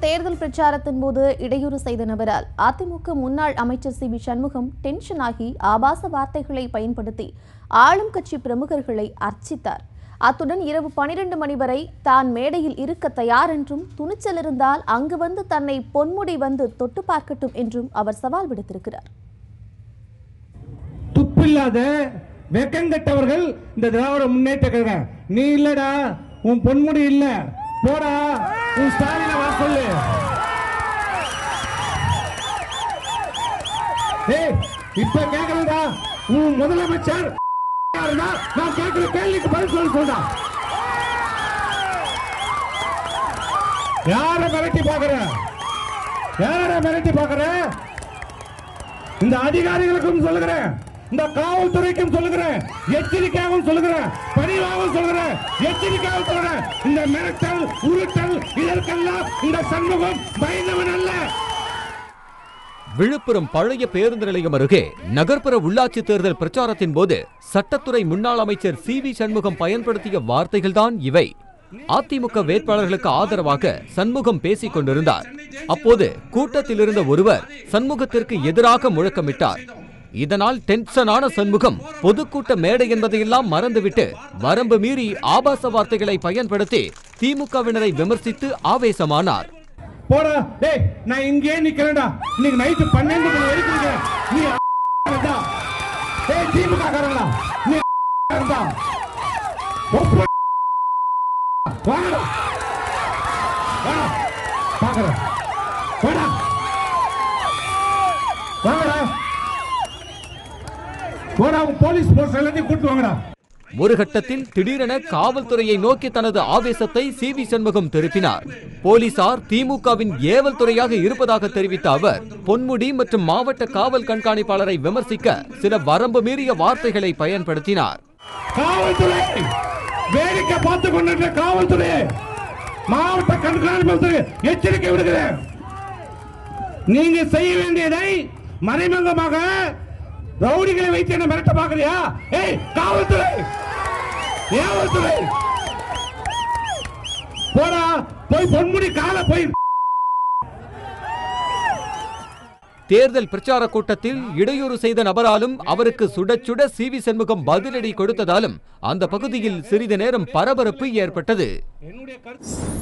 தேர்தல் பிரச்சாரத்தின் போது இடையூறு செய்த நபரால் அதிமுக முன்னாள் அமைச்சர் சி வி சண்முகம் டென்ஷன் ஆகி ஆபாச வார்த்தைகளை பயன்படுத்தி ஆளும் கட்சி பிரமுகர்களை அர்ச்சித்தார் அத்துடன் இரவு பனிரெண்டு மணி வரை தான் மேடையில் இருக்க தயார் என்றும் துணிச்சல் இருந்தால் அங்கு வந்து தன்னை பொன்முடி வந்து தொட்டு பார்க்கட்டும் என்றும் அவர் சவால் விடுத்திருக்கிறார் துப்பில்லாத வெக்கங்கட்டவர்கள் இந்த திராவிட முன்னேற்ற கழகம் நீ இல்லடா உன் பொன்முடி இல்ல போடா உன் ஸ்டாலினை வர சொல்லு ஏய் இப்ப கேக்குறடா உன் முதலமைச்சர் யாருன்னா, நான் கேட்கிற கேள்விக்கு பதில் சொல்ல சொல்றா யார மிரட்டி பாக்குற யார மிரட்டி பாக்குற இந்த அதிகாரிகளுக்கும் சொல்லுகிறேன் இந்த காவல்துறைக்கும் சொல்லுகிறேன் எச்சரிக்கையாகவும் சொல்லுகிறேன் பணிவாகவும் சொல்லுகிறேன் எச்சரிக்கையாகவும் சொல்லுகிறேன் இந்த மிரட்டல் உருட்டல் இதற்கெல்லாம் இந்த சண்முகம் பயந்தவன் அல்ல விழுப்புரம் பழைய பேருந்து நிலையம் அருகே நகர்ப்புற உள்ளாட்சி தேர்தல் பிரச்சாரத்தின் போது சட்டத்துறை முன்னாள் அமைச்சர் சி வி சண்முகம் பயன்படுத்திய வார்த்தைகள்தான் இவை அதிமுக வேட்பாளர்களுக்கு ஆதரவாக சண்முகம் பேசிக் கொண்டிருந்தார் அப்போது கூட்டத்தில் இருந்த ஒருவர் சண்முகத்திற்கு எதிராக முழக்கமிட்டார் இதனால் டென்ஷனான சண்முகம் பொதுக்கூட்ட மேடை என்பதையெல்லாம் மறந்துவிட்டு வரம்பு மீறி ஆபாச வார்த்தைகளை பயன்படுத்தி திமுகவினரை விமர்சித்து ஆவேசமானார் போடா டேய் நான் இங்கேயே நிக்கிறேன்டா இன்னைக்கு நைட்டு பன்னெண்டு மணி வரைக்கும் இருக்கிறேன். நீ இருந்தா. டேய் திமுக காரங்களா நீ இருந்தா. ஒப்பு. வாங்கடா வாடா பாக்குறேன் வாடா வாங்கடா போடா உன் போலீஸ் போஸ்ட் எல்லாத்தையும் கூட்டு வாங்கடா ஒரு கட்டத்தில் திடீரென காவல்துறையை நோக்கி தனது ஆவேசத்தை சி வி சண்முகம் திருப்பினார் போலீசார் திமுகவின் ஏவல் துறையாக இருப்பதாக தெரிவித்த அவர் பொன்முடி மற்றும் மாவட்ட காவல் கண்காணிப்பாளரை விமர்சிக்க சில வரம்பு மீறிய வார்த்தைகளை பயன்படுத்தினார் காவல்துறை வேடிக்கை பார்த்து கொண்டிருக்கிற காவல்துறை மாவட்ட கண்காணிப்பு எச்சரிக்கை விடுகிறேன் நீங்க செய்ய வேண்டியதை மறைமுகமாக ரவுடிகளை வைத்து என்ன மிரட்ட பாக்குறியா ஏய் காவல்துறை காவல்துறை போடா போய் பொன்முடி கால போய் தேர்தல் பிரச்சார கூட்டத்தில் இடையூறு செய்த நபராலும் அவருக்கு சுட சுட சி வி சண்முகம் பதிலடி கொடுத்ததாலும் அந்த பகுதியில் சிறிது நேரம் பரபரப்பு ஏற்பட்டது என்னுடைய கருத்து